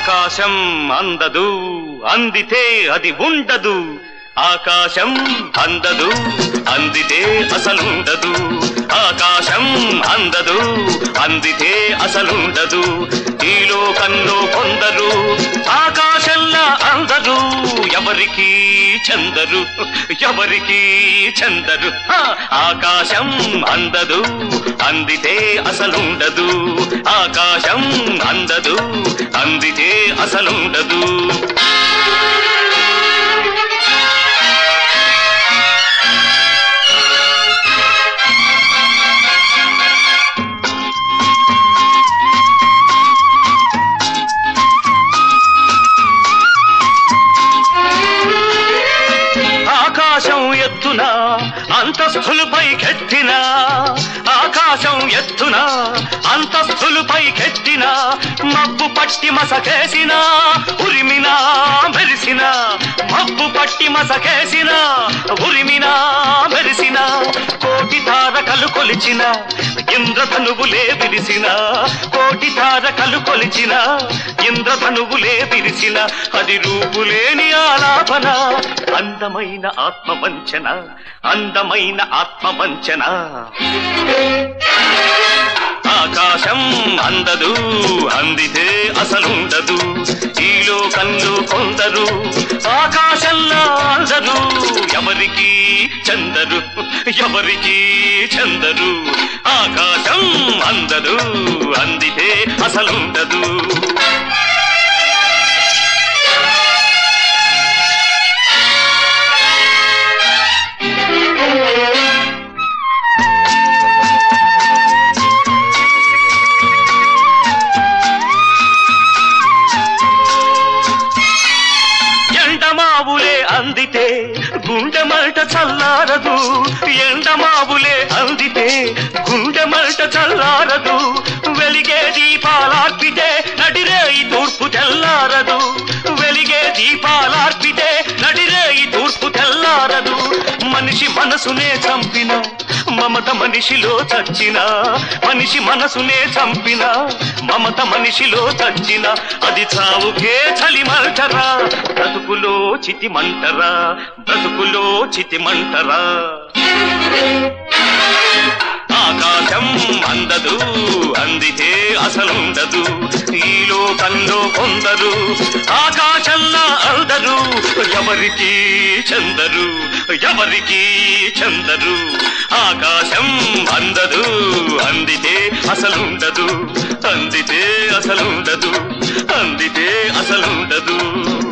ఆకాశం అందదు అందితే అది ఉండదు ఆకాశం అందదు అందితే అసలుండదు ఆకాశం అందదు అందితే అసలుండదు ఈ లోకంలో కొందరు ఆకాశంలా అందరు ఎవరికి చందరు ఎవరికి చందరు హ! ఆకాశం అందదు అందితే అసలుండదు ఆకాశం అందదు అందితే అసలుండదు ఆకాశం ఎత్తున అంతస్థులపై కెత్తిన ఆకాశం ఎత్తున అంతస్థులపై కెత్తిన మబ్బు పట్టి మసకేసిన ఉరిమిన మెరిసిన మబ్బు పట్టి మసకేసిన ఉరిమిన మెరిసిన కోటి తారకలు కొలిచిన ఇంద్రధనువులే విరిసిన కోటి తారకలు కొలిచిన ఇంద్రధనువులే విరిసిన అది రూపులేని ఆలాపన అందమైన ఆత్మవంచన అందమైన ఆత్మవంచన ఆకాశం అందదు అందితే అసలుండదు ఈ లోకంలో కొందరు ఆకాశంలో అందరు ఎవరికి చందరు ఎవరికి చందరు ఆకాశం అందదు అందితే అసలుండదు ఎండమావులే అందితే గుండెమల్ట చల్లారదు ఎండమావులే అందితే గుండెమల్ట చల్లారదు వెలిగే దీపాలార్పితే నడిరేయి తూర్పు తెల్లారదు వెలిగే దీపాలార్పితే నడిరేయి తూర్పు తెల్లారదు మనిషి మనసునే చంపిన మమత మనిషిలో చచ్చిన మనిషి మనసునే చంపిన మమత మనిషిలో చచ్చిన అది చావుకే చలిమంటరా బ్రతుకులో చితిమంటరా బ్రతుకులో చితిమంటరా ఆకాశం అందదు అందితే అసలుండదు ఈ లోకంలో కొందరు ఆకాశంలా అందరు ఎవరికి చందరు ఎవరికి చందరు ఆకాశం అందదు అందితే అసలుండదు అందితే అసలుండదు అందితే అసలుండదు